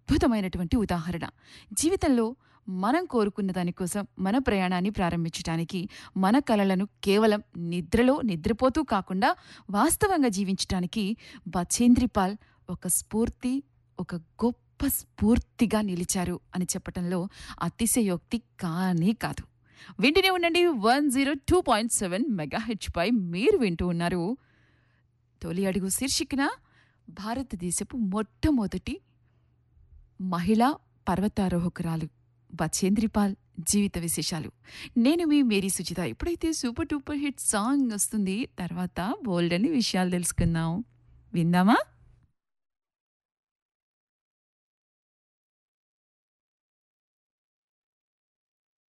అద్భుతమైనటువంటి ఉదాహరణ జీవితంలో మనం కోరుకున్న దానికోసం మన ప్రయాణాన్ని ప్రారంభించడానికి మన కలలను కేవలం నిద్రలో నిద్రపోతూ కాకుండా వాస్తవంగా జీవించటానికి బచేంద్రిపాల్ ఒక స్ఫూర్తి ఒక గొప్ప స్ఫూర్తిగా నిలిచారు అని చెప్పటంలో అతిశయోక్తి కానీ కాదు వింటూనే ఉండండి one zero two point seven mega పై మీరు వింటూ ఉన్నారు తొలి అడుగు శీర్షికన భారతదేశపు మొట్టమొదటి మహిళా పర్వతారోహకురాలు బచేంద్రిపాల్ జీవిత విశేషాలు నేను మీ మేరీ సుజిత ఇప్పుడైతే సూపర్ డూపర్ హిట్ సాంగ్ వస్తుంది తర్వాత బోల్డ్ అని విషయాలు తెలుసుకుందాం విందామా